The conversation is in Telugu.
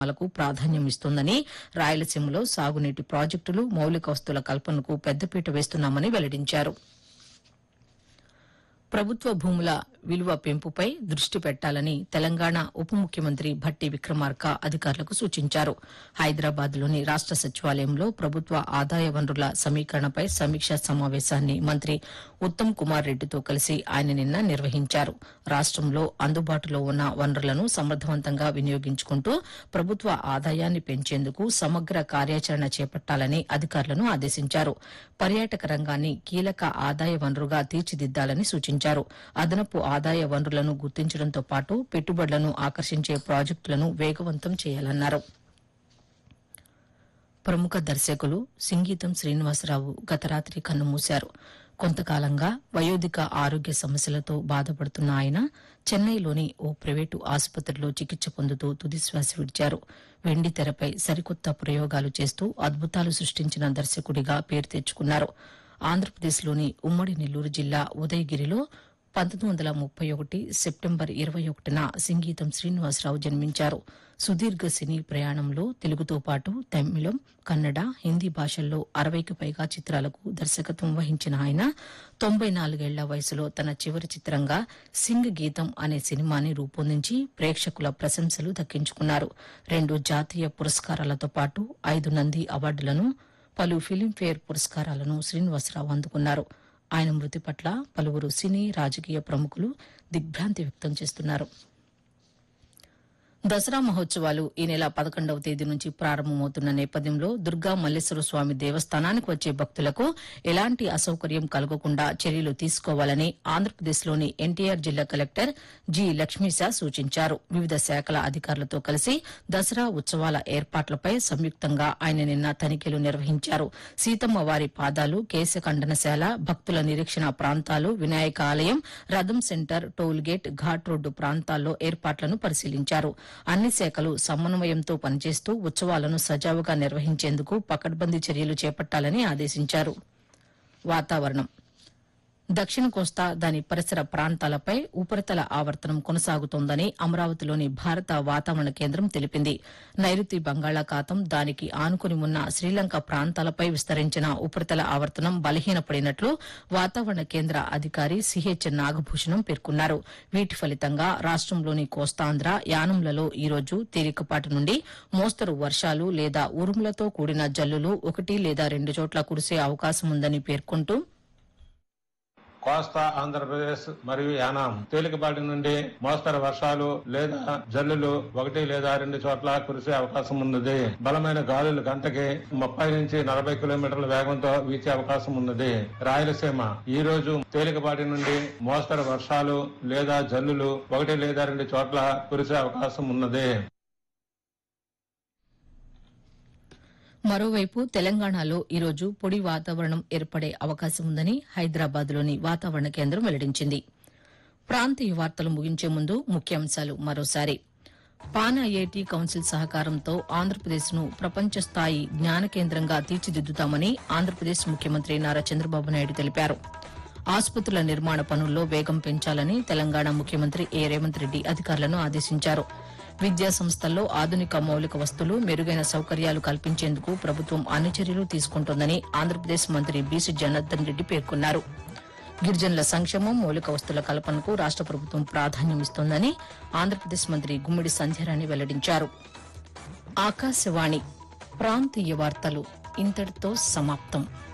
లకు ప్రాధాన్యం ఇస్తోందని రాయలసీమలో సాగునీటి ప్రాజెక్టులు మౌలిక వస్తువుల కల్పనకు పెద్దపీట వేస్తున్నామని వెల్లడించారు ప్రభుత్వ భూముల విలువ పెంపుపై దృష్టి పెట్టాలని తెలంగాణ ఉప ముఖ్యమంత్రి భట్టి విక్రమార్క అధికారులకు సూచించారు హైదరాబాద్లోని రాష్ట సచివాలయంలో ప్రభుత్వ ఆదాయ వనరుల సమీకరణపై సమీక్షా సమావేశాన్ని మంత్రి ఉత్తమ్ కుమార్ రెడ్డితో కలిసి ఆయన నిన్న నిర్వహించారు రాష్టంలో అందుబాటులో ఉన్న వనరులను సమర్థవంతంగా వినియోగించుకుంటూ ప్రభుత్వ ఆదాయాన్ని పెంచేందుకు సమగ్ర కార్యాచరణ చేపట్టాలని అధికారులను ఆదేశించారు పర్యాటక రంగాన్ని కీలక ఆదాయ వనరుగా తీర్చిదిద్దాలని సూచించారు అదనపు ఆదాయ వనరులను గుర్తించడంతో పాటు పెట్టుబడులను ఆకర్షించే ప్రాజెక్టులను వేగవంతం చేయాలన్నారు ప్రముఖ దర్శకులు సింగీతం శ్రీనివాసరావు గత రాత్రి కన్నుమూశారు కొంతకాలంగా వయోధిక ఆరోగ్య సమస్యలతో బాధపడుతున్న ఆయన చెన్నైలోని ఓ ప్రైవేటు ఆసుపత్రిలో చికిత్స పొందుతూ తుదిశ్వాస విడిచారు వెండి తెరపై సరికొత్త ప్రయోగాలు చేస్తూ అద్భుతాలు సృష్టించిన దర్శకుడిగా పేరు తెచ్చుకున్నారు ఆంధ్రప్రదేశ్లోని ఉమ్మడి నెల్లూరు జిల్లా ఉదయగిరిలో పంతొమ్మిది వందల ముప్పై ఒకటి సెప్టెంబర్ ఇరవై ఒకటిన సింగీతం శ్రీనివాసరావు జన్మించారు సుదీర్ఘ సినీ ప్రయాణంలో తెలుగుతో పాటు తమిళం కన్నడ హిందీ భాషల్లో అరవైకి పైగా చిత్రాలకు దర్శకత్వం వహించిన ఆయన తొంభై నాలుగేళ్ల వయసులో తన చివరి చిత్రంగా సింగ్ గీతం అనే సినిమాని రూపొందించి ప్రేక్షకుల ప్రశంసలు దక్కించుకున్నారు రెండు జాతీయ పురస్కారాలతో పాటు ఐదు నంది అవార్డులను పలు ఫిలింఫేర్ పురస్కారాలను శ్రీనివాసరావు అందుకున్నారు ఆయన మృతి పట్ల పలువురు సినీ రాజకీయ ప్రముఖులు దిగ్భ్రాంతి వ్యక్తం చేస్తున్నారు దసరా మహోత్సవాలు ఈ నెల పదకొండవ తేదీ నుంచి ప్రారంభమవుతున్న నేపథ్యంలో దుర్గా మల్లేశ్వర స్వామి దేవస్థానానికి వచ్చే భక్తులకు ఎలాంటి అసౌకర్యం కలగకుండా చర్యలు తీసుకోవాలని ఆంధ్రప్రదేశ్లోని ఎన్టీఆర్ జిల్లా కలెక్టర్ జి లక్ష్మీశా సూచించారు వివిధ శాఖల అధికారులతో కలిసి దసరా ఉత్సవాల ఏర్పాట్లపై సంయుక్తంగా ఆయన నిన్న తనిఖీలు నిర్వహించారు సీతమ్మ వారి పాదాలు కేశఖండనశాల భక్తుల నిరీక్షణ ప్రాంతాలు వినాయక ఆలయం రథం center toll gate ghat road ప్రాంతాల్లో ఏర్పాట్లను పరిశీలించారు అన్ని శాఖలు సమన్వయంతో పనిచేస్తూ ఉత్సవాలను సజావుగా నిర్వహించేందుకు పకడ్బందీ చర్యలు చేపట్టాలని ఆదేశించారు వాతావరణం దక్షిణ కోస్తా దాని పరిసర ప్రాంతాలపై ఉపరితల ఆవర్తనం కొనసాగుతోందని అమరావతిలోని భారత వాతావరణ కేంద్రం తెలిపింది నైరుతి బంగాళాఖాతం దానికి ఆనుకుని ఉన్న శ్రీలంక ప్రాంతాలపై విస్తరించిన ఉపరితల ఆవర్తనం బలహీనపడినట్లు వాతావరణ కేంద్ర అధికారి సిహెచ్ నాగభూషణం పేర్కొన్నారు వీటి ఫలితంగా రాష్టంలోని కోస్తాంధ్ర యానంలలో ఈ రోజు తేలికపాటి నుండి మోస్తరు వర్షాలు లేదా ఉరుములతో కూడిన జల్లులు ఒకటి లేదా రెండు చోట్ల కురిసే అవకాశం ఉందని పేర్కొంటూ కోస్తా ఆంధ్రప్రదేశ్ మరియు యానాం తేలికపాటి నుండి మోస్తరు వర్షాలు లేదా జల్లులు ఒకటి లేదా రెండు చోట్ల కురిసే అవకాశం ఉన్నది బలమైన గాలులు గంటకి ముప్పై నుంచి నలభై కిలోమీటర్ల వేగంతో వీచే అవకాశం ఉన్నది రాయలసీమ ఈ రోజు తేలికపాటి నుండి మోస్తరు వర్షాలు లేదా జల్లులు ఒకటి లేదా రెండు చోట్ల కురిసే అవకాశం ఉన్నది మరోవైపు తెలంగాణలో ఈరోజు పొడి వాతావరణం ఏర్పడే అవకాశం ఉందని హైదరాబాద్లోని వాతావరణ కేంద్రం వెల్లడించింది ప్రాంతీయ వార్తలు ముగించే ముందు ముఖ్యాంశాలు మరోసారి పాన్ ఐఐటి కౌన్సిల్ సహకారంతో ఆంధ్రప్రదేశ్ను ప్రపంచ స్థాయి జ్ఞాన కేంద్రంగా తీర్చిదిద్దుతామని ఆంధ్రప్రదేశ్ ముఖ్యమంత్రి నారా చంద్రబాబు నాయుడు తెలిపారు ఆసుపత్రుల నిర్మాణ పనుల్లో వేగం పెంచాలని తెలంగాణ ముఖ్యమంత్రి ఏ రేవంత్ రెడ్డి అధికారులను ఆదేశించారు విద్యా సంస్థల్లో ఆధునిక మౌలిక వస్తువులు మెరుగైన సౌకర్యాలు కల్పించేందుకు ప్రభుత్వం అన్ని చర్యలు తీసుకుంటోందని ఆంధ్రప్రదేశ్ మంత్రి బీసీ జనార్దన్ రెడ్డి పేర్కొన్నారు గిరిజనుల సంక్షేమం మౌలిక వస్తువుల కల్పనకు రాష్ట ప్రభుత్వం ప్రాధాన్యం ఇస్తోందని ఆంధ్రప్రదేశ్ మంత్రి గుమ్మిడి సంధ్యారాణి వెల్లడించారు ఆకాశవాణి ప్రాంతీయ వార్తలు ఇంతటితో సమాప్తం